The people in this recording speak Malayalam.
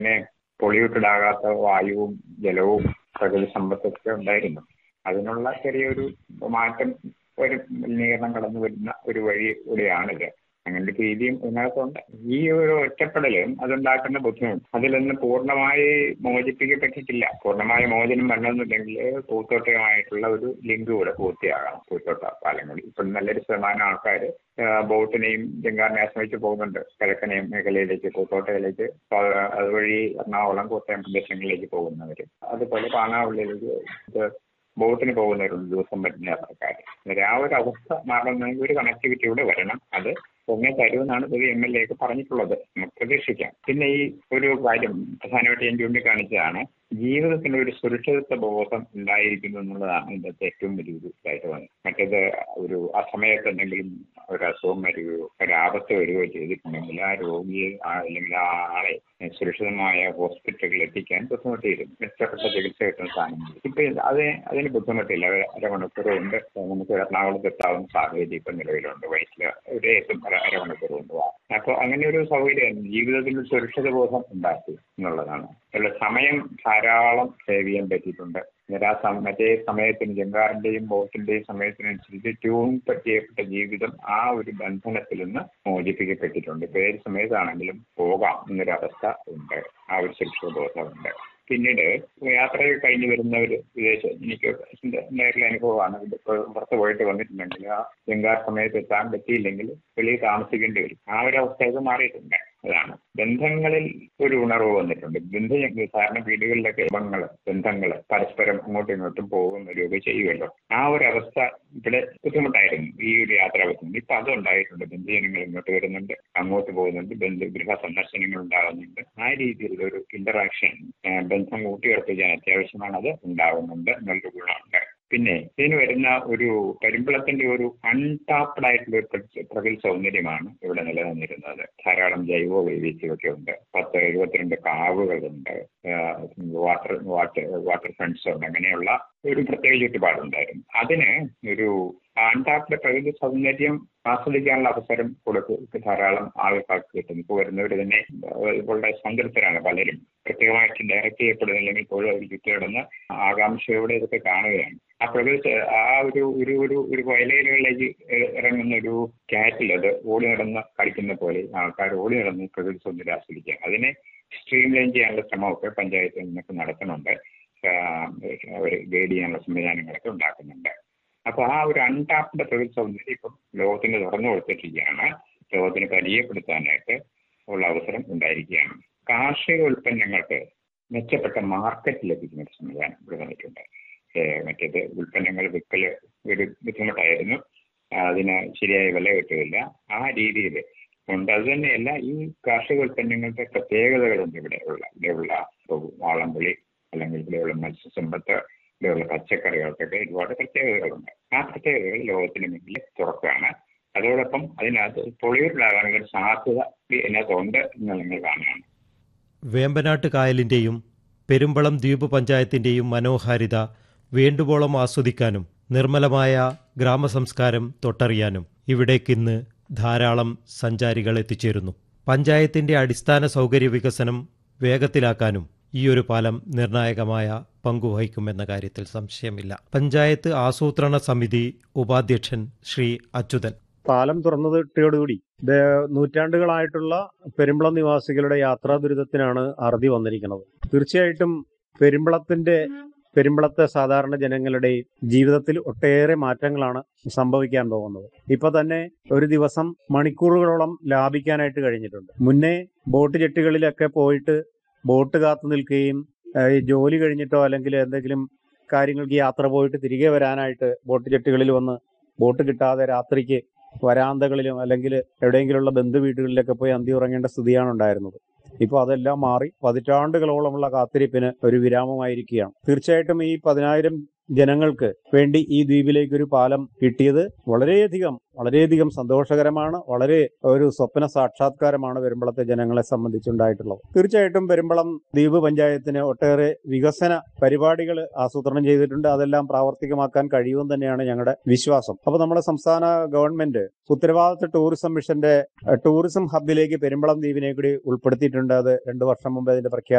പിന്നെ പൊള്യൂട്ടഡ് ആകാത്ത വായുവും ജലവും പ്രകൃതി സമ്പത്തൊക്കെ ഉണ്ടായിരുന്നു അതിനുള്ള ചെറിയൊരു മാറ്റം ഒരു മലിനീകരണം കടന്നു വരുന്ന ഒരു വഴി കൂടിയാണിത് അങ്ങനത്തെ രീതിയും ഇതിനകത്തുണ്ട് ഈ ഒരു ഒറ്റപ്പെടലും അതുണ്ടാക്കുന്ന ബുദ്ധിമുട്ട് അതിൽ നിന്ന് പൂർണ്ണമായി മോചിപ്പിക്കപ്പെട്ടിട്ടില്ല പൂർണ്ണമായ മോചനം വരണമെന്നുണ്ടെങ്കിൽ പൂത്തോട്ടമായിട്ടുള്ള ഒരു ലിങ്ക് കൂടെ പൂർത്തിയാകണം പൂത്തോട്ട പാലങ്ങളിൽ ഇപ്പം നല്ലൊരു ശതമാനം ആൾക്കാർ ബോട്ടിനെയും ജങ്കാറിനെ ആശ്രയിച്ച് പോകുന്നുണ്ട് കിഴക്കനെയും മേഖലയിലേക്ക് പൂത്തോട്ടയിലേക്ക് അതുവഴി എറണാകുളം കോട്ടയം പ്രദേശങ്ങളിലേക്ക് പോകുന്നവർ അതുപോലെ പാണാവള്ളിയിലേക്ക് ഇത് ബോട്ടിന് പോകുന്നവരുണ്ട് ദിവസം വരുന്ന യാത്രക്കാർ ആ ഒരു അവസ്ഥ മാറണമെങ്കിൽ ഒരു കണക്ടിവിറ്റി കൂടെ വരണം അത് പൊങ്ങെ തരുമെന്നാണ് പൊതു എം എൽ എ ഒക്കെ പറഞ്ഞിട്ടുള്ളത് നമുക്ക് പ്രതീക്ഷിക്കാം പിന്നെ ഈ ഒരു കാര്യം പ്രധാനമായിട്ട് ഞാൻ ചൂണ്ടിക്കാണിച്ചതാണ് ജീവിതത്തിന് ഒരു സുരക്ഷിതത്വ ബോധം ഉണ്ടായിരിക്കുന്നു എന്നുള്ളതാണ് ഇതിന്റെ ഏറ്റവും വലിയൊരു കാര്യം മറ്റേത് ഒരു ആ സമയത്ത് എന്തെങ്കിലും ഒരു അസുഖം വരികയോ ഒരു ആപത്ത് വരികയോ ചെയ്തിട്ടുണ്ടെങ്കിൽ ആ രോഗിയെ അല്ലെങ്കിൽ ആ ആളെ സുരക്ഷിതമായ ഹോസ്പിറ്റലുകളിൽ എത്തിക്കാൻ ബുദ്ധിമുട്ടിയിരുന്നു മെച്ചപ്പെട്ട ചികിത്സ കിട്ടുന്ന സാധനങ്ങൾ ഇപ്പൊ അത് അതിന് ബുദ്ധിമുട്ടില്ല അരമണിക്കൂർ കൊണ്ട് നമുക്ക് എറണാകുളത്ത് എത്താവുന്ന സാഹചര്യം ഇപ്പൊ നിലവിലുണ്ട് വയസ്സിൽ ഒരു എത്തും അരമണിക്കൂർ കൊണ്ട് പോകാം അപ്പോൾ അങ്ങനെ ഒരു സൗകര്യം ജീവിതത്തിൽ സുരക്ഷിത ബോധം ഉണ്ടാക്കി എന്നുള്ളതാണ് അല്ല സമയം ധാരാളം സേവ് ചെയ്യാൻ പറ്റിയിട്ടുണ്ട് ആ മറ്റേ സമയത്തിന് ജങ്കാറിന്റെയും ബോട്ടിന്റെയും സമയത്തിനനുസരിച്ച് ട്യൂൺ ചെയ്യപ്പെട്ട ജീവിതം ആ ഒരു ബന്ധനത്തിൽ നിന്ന് മോചിപ്പിക്കപ്പെട്ടിട്ടുണ്ട് ഇപ്പൊ ഏത് സമയത്താണെങ്കിലും പോകാം എന്നൊരവസ്ഥ ഉണ്ട് ആ ഒരു സുരക്ഷിത ബോധമുണ്ട് പിന്നീട് യാത്രയൊക്കെ കഴിഞ്ഞ് വരുന്നവർ വിദേശം എനിക്ക് നേരിലെ അനുഭവമാണ് ഇപ്പോൾ പുറത്ത് പോയിട്ട് വന്നിട്ടുണ്ടെങ്കിൽ ആ ജങ്കാർ സമയത്ത് എത്താൻ പറ്റിയില്ലെങ്കിൽ വെളിയിൽ താമസിക്കേണ്ടി വരും ആ ഒരു അവസ്ഥയൊക്കെ മാറിയിട്ടുണ്ട് അതാണ് ബന്ധങ്ങളിൽ ഒരു ഉണർവ് വന്നിട്ടുണ്ട് ബന്ധ സാധാരണ വീടുകളിലൊക്കെ ബന്ധങ്ങൾ ബന്ധങ്ങൾ പരസ്പരം അങ്ങോട്ടും ഇങ്ങോട്ടും പോകുന്ന വരികയൊക്കെ ചെയ്യുമല്ലോ ആ ഒരു അവസ്ഥ ഇവിടെ ബുദ്ധിമുട്ടായിരുന്നു ഈ ഒരു യാത്രാ ബുദ്ധിമുട്ട് ഇപ്പൊ അതുണ്ടായിട്ടുണ്ട് ബന്ധുജനങ്ങൾ ഇങ്ങോട്ട് വരുന്നുണ്ട് അങ്ങോട്ട് പോകുന്നുണ്ട് ബന്ധു ഗൃഹ സന്ദർശനങ്ങൾ ഉണ്ടാകുന്നുണ്ട് ആ രീതിയിലുള്ള ഒരു ഇന്ററാക്ഷൻ ബന്ധം കൂട്ടിയുറപ്പിക്കാൻ അത്യാവശ്യമാണ് അത് ഉണ്ടാകുന്നുണ്ട് എന്നൊരു ഗുണമുണ്ട് പിന്നെ ഇതിന് വരുന്ന ഒരു കരിമ്പളത്തിന്റെ ഒരു അൺടാപ്ഡ് ആയിട്ടുള്ള ഒരു പ്രകൃതി സൗന്ദര്യമാണ് ഇവിടെ നിലനിന്നിരുന്നത് ധാരാളം ജൈവ വൈവിധ്യമൊക്കെ ഉണ്ട് പത്ത് എഴുപത്തിരണ്ട് കാവുകളുണ്ട് വാട്ടർ വാട്ടർ വാട്ടർ ഫ്രണ്ട്സ് ഉണ്ട് അങ്ങനെയുള്ള ഒരു പ്രത്യേക ചുറ്റുപാടുണ്ടായിരുന്നു അതിന് ഒരു അൺടാപ്ഡ് പ്രകൃതി സൗന്ദര്യം ആസ്വദിക്കാനുള്ള അവസരം കൊടുക്കുക ധാരാളം ആളുകൾക്ക് കിട്ടുന്നു ഇപ്പോൾ വരുന്നവർ തന്നെ വളരെ സംതൃപ്തരാണ് പലരും പ്രത്യേകമായിട്ട് ഡയറക്റ്റ് ചെയ്യപ്പെടുന്നില്ലെങ്കിൽ പോലും അവർ ചുറ്റിടന്ന് ആകാംക്ഷയോടെ ഇതൊക്കെ കാണുകയാണ് ആ പ്രകൃതി ആ ഒരു ഒരു ഒരു ഒരു വയലേലുകളിലേക്ക് ഇറങ്ങുന്ന ഒരു കാറ്റിൽ അത് ഓടി നടന്ന് കളിക്കുന്ന പോലെ ആൾക്കാർ ഓടി നടന്ന് പ്രകൃതി സൗന്ദര്യം ആസ്വദിക്കുക അതിനെ സ്ട്രീം ലൈൻ ചെയ്യാനുള്ള ശ്രമമൊക്കെ പഞ്ചായത്തിൽ നിന്നൊക്കെ നടത്തുന്നുണ്ട് അവർ ഗൈഡ് ചെയ്യാനുള്ള സംവിധാനങ്ങളൊക്കെ ഉണ്ടാക്കുന്നുണ്ട് അപ്പോൾ ആ ഒരു അൺടാപ്ഡ് പ്രകൃതി സൗന്ദര്യം ഇപ്പം ലോകത്തിന് തുറന്നു കൊടുത്തിരിക്കുകയാണ് ലോകത്തിന് പരിചയപ്പെടുത്താനായിട്ട് ഉള്ള അവസരം ഉണ്ടായിരിക്കുകയാണ് കാർഷിക ഉൽപ്പന്നങ്ങൾക്ക് മെച്ചപ്പെട്ട മാർക്കറ്റ് ലഭിക്കുന്ന ഒരു സംവിധാനം ഇവിടെ വന്നിട്ടുണ്ട് മറ്റേത് ഉൽപ്പന്നങ്ങൾ വിൽക്കൽ ഒരു ബുദ്ധിമുട്ടായിരുന്നു അതിന് ശരിയായ വില കിട്ടുകയില്ല ആ രീതിയിൽ ഉണ്ട് അത് തന്നെയല്ല ഈ കാർഷിക ഉൽപ്പന്നങ്ങളുടെ പ്രത്യേകതകളുണ്ട് ഇവിടെ ഉള്ള ഇവിടെയുള്ള വാളംപുളി അല്ലെങ്കിൽ ഇവിടെയുള്ള മത്സ്യസമ്പത്ത് ഇവിടെയുള്ള പച്ചക്കറികൾക്കൊക്കെ ഒരുപാട് പ്രത്യേകതകളുണ്ട് ആ പ്രത്യേകതകൾ ലോകത്തിന് മുന്നിൽ തുറക്കുകയാണ് അതോടൊപ്പം അതിനകത്ത് പൊളിയൂരിലാകാനുള്ള ഒരു സാധ്യത ഇതിനകത്തുണ്ട് എന്ന് നിങ്ങൾ കാണുകയാണ് വേമ്പനാട്ട് കായലിന്റെയും പെരുമ്പളം ദ്വീപ് പഞ്ചായത്തിന്റെയും മനോഹാരിത വേണ്ടുവോളം ആസ്വദിക്കാനും നിർമ്മലമായ ഗ്രാമസംസ്കാരം തൊട്ടറിയാനും ഇവിടേക്കിന്ന് ധാരാളം സഞ്ചാരികൾ എത്തിച്ചേരുന്നു പഞ്ചായത്തിന്റെ അടിസ്ഥാന സൗകര്യ വികസനം വേഗത്തിലാക്കാനും ഈ ഒരു പാലം നിർണായകമായ പങ്കുവഹിക്കുമെന്ന കാര്യത്തിൽ സംശയമില്ല പഞ്ചായത്ത് ആസൂത്രണ സമിതി ഉപാധ്യക്ഷൻ ശ്രീ അച്യുതൻ പാലം തുറന്നതിട്ടോടുകൂടി നൂറ്റാണ്ടുകളായിട്ടുള്ള പെരുമ്പളം നിവാസികളുടെ യാത്രാ ദുരിതത്തിനാണ് അറുതി വന്നിരിക്കുന്നത് തീർച്ചയായിട്ടും പെരുമ്പളത്തിന്റെ പെരുമ്പളത്തെ സാധാരണ ജനങ്ങളുടെ ജീവിതത്തിൽ ഒട്ടേറെ മാറ്റങ്ങളാണ് സംഭവിക്കാൻ പോകുന്നത് ഇപ്പൊ തന്നെ ഒരു ദിവസം മണിക്കൂറുകളോളം ലാഭിക്കാനായിട്ട് കഴിഞ്ഞിട്ടുണ്ട് മുന്നേ ബോട്ട് ജെട്ടികളിലൊക്കെ പോയിട്ട് ബോട്ട് കാത്തു നിൽക്കുകയും ജോലി കഴിഞ്ഞിട്ടോ അല്ലെങ്കിൽ എന്തെങ്കിലും കാര്യങ്ങൾക്ക് യാത്ര പോയിട്ട് തിരികെ വരാനായിട്ട് ബോട്ട് ജെട്ടികളിൽ വന്ന് ബോട്ട് കിട്ടാതെ രാത്രിക്ക് വരാന്തകളിലും അല്ലെങ്കിൽ എവിടെയെങ്കിലുമുള്ള ബന്ധു വീടുകളിലൊക്കെ പോയി അന്തി ഉറങ്ങേണ്ട സ്ഥിതിയാണ് ഉണ്ടായിരുന്നത് ഇപ്പോൾ അതെല്ലാം മാറി പതിറ്റാണ്ടുകളോളമുള്ള കാത്തിരിപ്പിന് ഒരു വിരാമമായിരിക്കുകയാണ് തീർച്ചയായിട്ടും ഈ പതിനായിരം ജനങ്ങൾക്ക് വേണ്ടി ഈ ദ്വീപിലേക്ക് ഒരു പാലം കിട്ടിയത് വളരെയധികം വളരെയധികം സന്തോഷകരമാണ് വളരെ ഒരു സ്വപ്ന സാക്ഷാത്കാരമാണ് പെരുമ്പളത്തെ ജനങ്ങളെ സംബന്ധിച്ചുണ്ടായിട്ടുള്ളത് തീർച്ചയായിട്ടും പെരുമ്പളം ദ്വീപ് പഞ്ചായത്തിന് ഒട്ടേറെ വികസന പരിപാടികൾ ആസൂത്രണം ചെയ്തിട്ടുണ്ട് അതെല്ലാം പ്രാവർത്തികമാക്കാൻ കഴിയുമെന്ന് തന്നെയാണ് ഞങ്ങളുടെ വിശ്വാസം അപ്പോൾ നമ്മുടെ സംസ്ഥാന ഗവൺമെന്റ് ഉത്തരവാദിത്ത ടൂറിസം മിഷന്റെ ടൂറിസം ഹബിലേക്ക് പെരുമ്പളം ദ്വീപിനെ കൂടി ഉൾപ്പെടുത്തിയിട്ടുണ്ട് അത് രണ്ടു വർഷം മുമ്പ് അതിന്റെ പ്രഖ്യാപനം